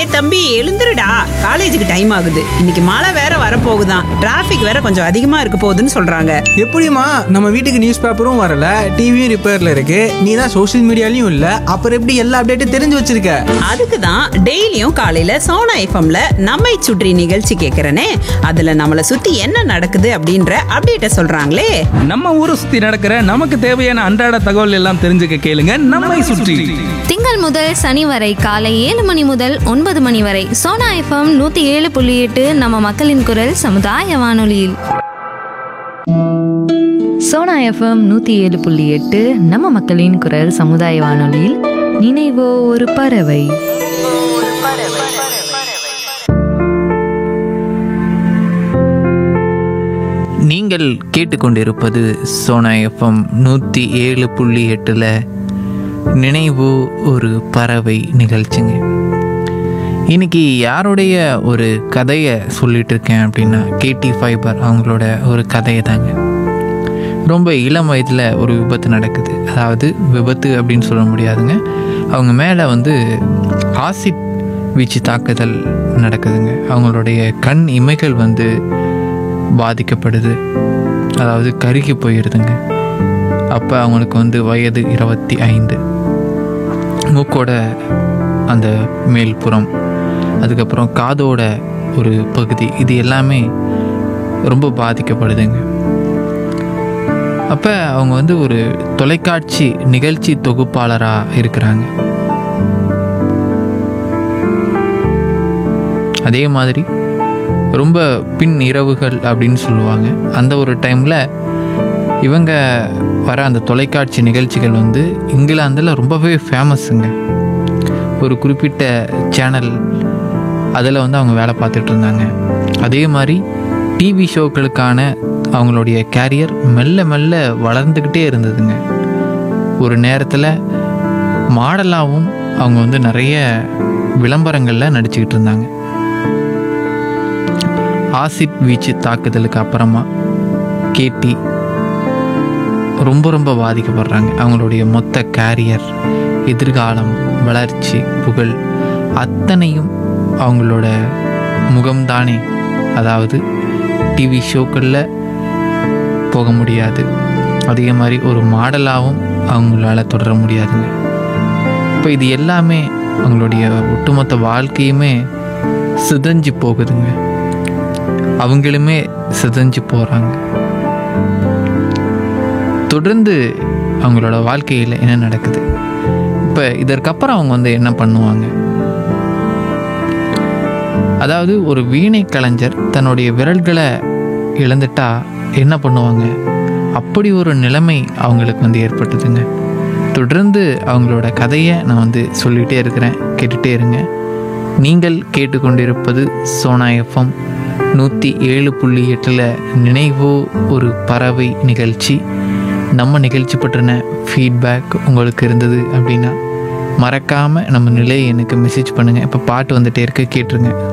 டேய் தம்பி எழுந்துருடா காலேஜுக்கு டைம் ஆகுது இன்னைக்கு மழை வேற வரப்போகுதாம் டிராஃபிக் வேற கொஞ்சம் அதிகமா இருக்க போகுதுன்னு சொல்றாங்க எப்படிம்மா நம்ம வீட்டுக்கு நியூஸ் பேப்பரும் வரல டிவியும் ரிப்பேர்ல இருக்கு நீ தான் சோஷியல் மீடியாலையும் இல்ல அப்புறம் எப்படி எல்லா அப்டேட்டும் தெரிஞ்சு வச்சிருக்க அதுக்கு தான் டெய்லியும் காலையில சோனா எஃப்எம்ல நம்மை சுற்றி நிகழ்ச்சி கேட்கறனே அதுல நம்மளை சுத்தி என்ன நடக்குது அப்படின்ற அப்டேட்ட சொல்றாங்களே நம்ம ஊரை சுத்தி நடக்கிற நமக்கு தேவையான அன்றாட தகவல் எல்லாம் தெரிஞ்சுக்க கேளுங்க நம்மை சுற்றி திங்கள் முதல் சனி வரை காலை ஏழு மணி முதல் ஒன்பது மணி வரை சோனா எஃப்எம் நூத்தி ஏழு புள்ளி எட்டு நம்ம மக்களின் குரல் சமுதாய வானொலியில் சோனா எஃப்எம் நூற்றி ஏழு புள்ளி எட்டு நம்ம மக்களின் குரல் சமுதாய வானொலியில் நினைவோ ஒரு பறவை நீங்கள் கேட்டுக்கொண்டிருப்பது சோனா எஃப்எம் நூற்றி ஏழு புள்ளி எட்டில் நினைவு ஒரு பறவை நிகழ்ச்சிங்க இன்னைக்கு யாருடைய ஒரு கதையை சொல்லிட்டு இருக்கேன் அப்படின்னா கேடி ஃபைபர் அவங்களோட ஒரு கதையை தாங்க ரொம்ப இளம் வயதில் ஒரு விபத்து நடக்குது அதாவது விபத்து அப்படின்னு சொல்ல முடியாதுங்க அவங்க மேலே வந்து ஆசிட் வீச்சு தாக்குதல் நடக்குதுங்க அவங்களுடைய கண் இமைகள் வந்து பாதிக்கப்படுது அதாவது கருகி போயிடுதுங்க அப்போ அவங்களுக்கு வந்து வயது இருபத்தி ஐந்து மூக்கோட அந்த மேல்புறம் அதுக்கப்புறம் காதோட ஒரு பகுதி இது எல்லாமே ரொம்ப பாதிக்கப்படுதுங்க அப்போ அவங்க வந்து ஒரு தொலைக்காட்சி நிகழ்ச்சி தொகுப்பாளராக இருக்கிறாங்க அதே மாதிரி ரொம்ப பின் இரவுகள் அப்படின்னு சொல்லுவாங்க அந்த ஒரு டைமில் இவங்க வர அந்த தொலைக்காட்சி நிகழ்ச்சிகள் வந்து இங்கிலாந்தில் ரொம்பவே ஃபேமஸுங்க ஒரு குறிப்பிட்ட சேனல் அதில் வந்து அவங்க வேலை பார்த்துட்டு இருந்தாங்க அதே மாதிரி டிவி ஷோக்களுக்கான அவங்களுடைய கேரியர் மெல்ல மெல்ல வளர்ந்துக்கிட்டே இருந்ததுங்க ஒரு நேரத்தில் மாடலாகவும் அவங்க வந்து நிறைய விளம்பரங்களில் நடிச்சுக்கிட்டு இருந்தாங்க ஆசிட் வீச்சு தாக்குதலுக்கு அப்புறமா கேட்டி ரொம்ப ரொம்ப பாதிக்கப்படுறாங்க அவங்களுடைய மொத்த கேரியர் எதிர்காலம் வளர்ச்சி புகழ் அத்தனையும் அவங்களோட முகம்தானே அதாவது டிவி ஷோக்களில் போக முடியாது அதே மாதிரி ஒரு மாடலாகவும் அவங்களால தொடர முடியாதுங்க இப்போ இது எல்லாமே அவங்களுடைய ஒட்டுமொத்த வாழ்க்கையுமே சிதைஞ்சு போகுதுங்க அவங்களுமே சிதைஞ்சு போகிறாங்க தொடர்ந்து அவங்களோட வாழ்க்கையில் என்ன நடக்குது இப்போ இதற்கப்புறம் அவங்க வந்து என்ன பண்ணுவாங்க அதாவது ஒரு வீணை கலைஞர் தன்னுடைய விரல்களை இழந்துட்டா என்ன பண்ணுவாங்க அப்படி ஒரு நிலைமை அவங்களுக்கு வந்து ஏற்பட்டதுங்க தொடர்ந்து அவங்களோட கதையை நான் வந்து சொல்லிகிட்டே இருக்கிறேன் கேட்டுகிட்டே இருங்க நீங்கள் கேட்டுக்கொண்டிருப்பது சோனா எஃப்எம் நூற்றி ஏழு புள்ளி எட்டில் நினைவோ ஒரு பறவை நிகழ்ச்சி நம்ம நிகழ்ச்சி பற்றின ஃபீட்பேக் உங்களுக்கு இருந்தது அப்படின்னா மறக்காமல் நம்ம நிலையை எனக்கு மெசேஜ் பண்ணுங்கள் இப்போ பாட்டு வந்துட்டே இருக்க கேட்டுருங்க